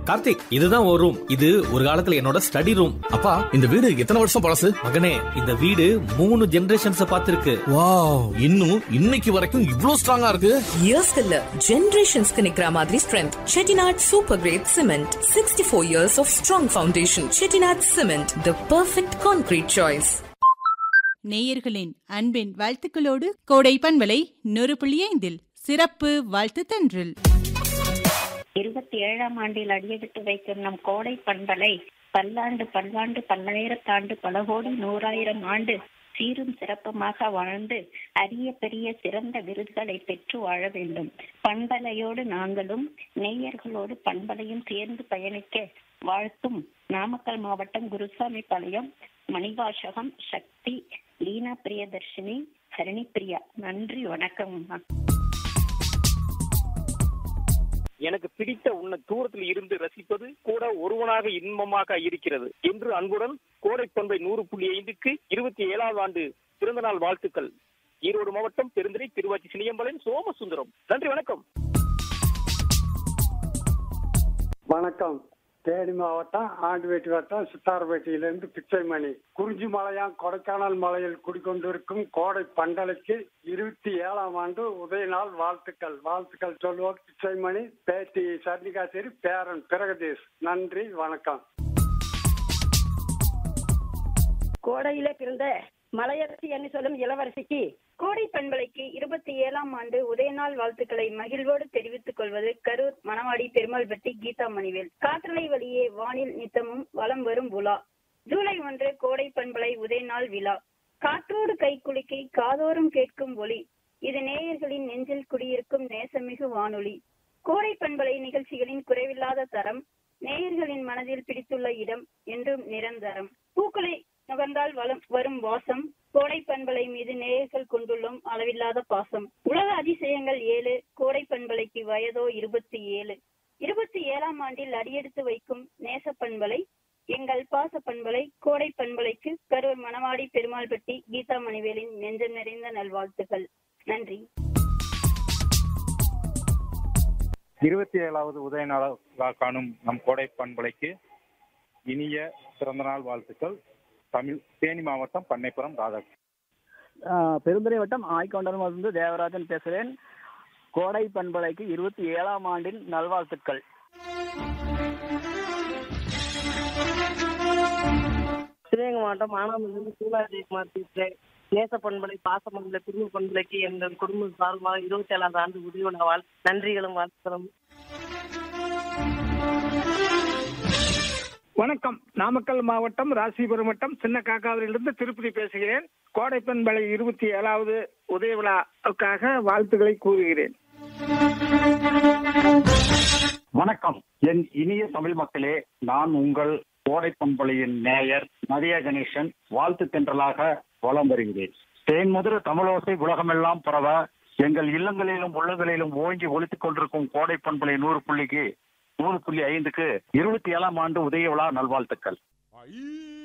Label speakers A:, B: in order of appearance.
A: கார்த்திக் இதுதான் ஒரு ரூம் இது ஒரு காலத்துல என்னோட ஸ்டடி ரூம்
B: அப்பா இந்த வீடு எத்தனை வருஷம் பழசு
A: மகனே இந்த வீடு மூணு ஜெனரேஷன்ஸ் பார்த்திருக்கு
B: வாவ் இன்னும் இன்னைக்கு வரைக்கும் இவ்ளோ ஸ்ட்ராங்கா இருக்கு
C: இயர்ஸ்க்கு இல்ல ஜெனரேஷன்ஸ்க்கு நிக்கிற மாதிரி strength Chettinad super great cement sixty four years of strong foundation Chettinad cement the perfect concrete choice
D: நேயர்களின் அன்பின் வாழ்த்துக்களோடு கோடை பண்பலை நூறு புள்ளி ஐந்தில் சிறப்பு வாழ்த்து தன்றில்
E: இருபத்தி ஏழாம் ஆண்டில் அடியெடுத்து வைக்கும் நம் கோடை பண்பலை பல்லாண்டு பல்லாண்டு பல்லாயிரத்தாண்டு பல கோடி நூறாயிரம் ஆண்டு சீரும் சிறப்புமாக வாழ்ந்து அரிய பெரிய சிறந்த விருதுகளை பெற்று வாழ வேண்டும் பண்பலையோடு நாங்களும் நேயர்களோடு பண்பலையும் சேர்ந்து பயணிக்க வாழ்த்தும் நாமக்கல் மாவட்டம் குருசாமி பாளையம் மணிவாசகம் சக்தி லீனா பிரியதர்ஷினி ஹரணி பிரியா நன்றி வணக்கம் அம்மா
F: எனக்கு பிடித்த உன்னை தூரத்தில் இருந்து ரசிப்பது கூட ஒருவனாக இன்பமாக இருக்கிறது என்று அன்புடன் கோடை பண்பை நூறு புள்ளி ஐந்துக்கு இருபத்தி ஏழாவது ஆண்டு பிறந்த நாள் வாழ்த்துக்கள் ஈரோடு மாவட்டம் பெருந்திரை திருவாச்சி சினியம்பலன் சோமசுந்தரம் நன்றி வணக்கம்
G: வணக்கம் தேனி மாவட்டம் ஆண்டுவேட்டி வட்டம் சித்தார்பேட்டையிலிருந்து பிச்சைமணி குறிஞ்சி மலையாம் கொடைக்கானல் மலையில் குடிக்கொண்டிருக்கும் கோடை பண்டலைக்கு இருபத்தி ஏழாம் ஆண்டு உதயநாள் வாழ்த்துக்கள் வாழ்த்துக்கள் சொல்வோர் பிச்சைமணி பேட்டி சர்ணிகாசேரி பேரன் பிரகதீஷ் நன்றி வணக்கம்
H: கோடையில பிறந்த மலையரசி என்று சொல்லும் இளவரசிக்கு கோடை பண்பலைக்கு இருபத்தி ஏழாம் ஆண்டு உதயநாள் வாழ்த்துக்களை மகிழ்வோடு தெரிவித்துக் கொள்வது கரூர் மணவாடி பெருமாள்பட்டி கீதா மணிவேல் காற்றலை வழியே வானில் நித்தமும் வலம் வரும் உலா ஜூலை ஒன்று கோடை பண்பலை உதயநாள் விழா காற்றோடு கை குலுக்கி காதோறும் கேட்கும் ஒளி இது நேயர்களின் நெஞ்சில் குடியிருக்கும் நேசமிகு வானொலி கோடை பண்பலை நிகழ்ச்சிகளின் குறைவில்லாத தரம் நேயர்களின் மனதில் பிடித்துள்ள இடம் என்றும் நிரந்தரம் பூக்களை நுகர்ந்தால் வலம் வரும் வாசம் கோடை பண்பலை மீது நேயர்கள் கொண்டுள்ளோம் அளவில்லாத பாசம் உலக அதிசயங்கள் ஏழு கோடை பண்பலைக்கு வயதோ இருபத்தி ஏழு இருபத்தி ஏழாம் ஆண்டில் அடியெடுத்து வைக்கும் நேச பண்பலை எங்கள் பாச பண்பலை கோடை பண்பலைக்கு கரூர் மணவாடி பெருமாள்பட்டி கீதா மணிவேலின் நெஞ்சம் நிறைந்த நல்வாழ்த்துக்கள் நன்றி
I: இருபத்தி ஏழாவது உதய நாளா காணும் நம் கோடை பண்பலைக்கு இனிய பிறந்தநாள் வாழ்த்துக்கள் தமிழ் தேனி மாவட்டம் பண்ணைப்புறம் ராதாகிருஷ்ணன்
J: பெருந்துறை வட்டம் ஆய்கொண்டனம் இருந்து தேவராஜன் பேசுகிறேன் கோடை பண்பலைக்கு இருபத்தி ஏழாம் ஆண்டின் நல்வாழ்த்துக்கள்
K: சிவகங்கை மாவட்டம் மானாமதுலேருந்து சூலா ஜெயக்குமார் பேசுகிறேன் நேச பண்பலை பாச பண்பலை குடும்ப பண்பலைக்கு எங்கள் குடும்ப சார்பாக இருபத்தி ஏழாவது ஆண்டு உதவி வாழ் நன்றிகளும் வாழ்த்துக்களும்
L: வணக்கம் நாமக்கல் மாவட்டம் ராசிபுரம் வட்டம் சின்ன காக்காவிலிருந்து திருப்பதி பேசுகிறேன் கோடைப்பண்பலை இருபத்தி ஏழாவது உதய விழாவுக்காக வாழ்த்துக்களை கூறுகிறேன்
M: வணக்கம் என் இனிய தமிழ் மக்களே நான் உங்கள் கோடை பண்பலையின் நேயர் மதிய கணேசன் வாழ்த்து தென்றலாக வலம் வருகிறேன் தேன் முதிர தமிழோசை உலகமெல்லாம் பரவ எங்கள் இல்லங்களிலும் உள்ளங்களிலும் ஓங்கி ஒலித்துக் கொண்டிருக்கும் கோடை பண்பலை நூறு புள்ளிக்கு நூறு புள்ளி ஐந்துக்கு இருபத்தி ஏழாம் ஆண்டு உதய விழா நல்வாழ்த்துக்கள்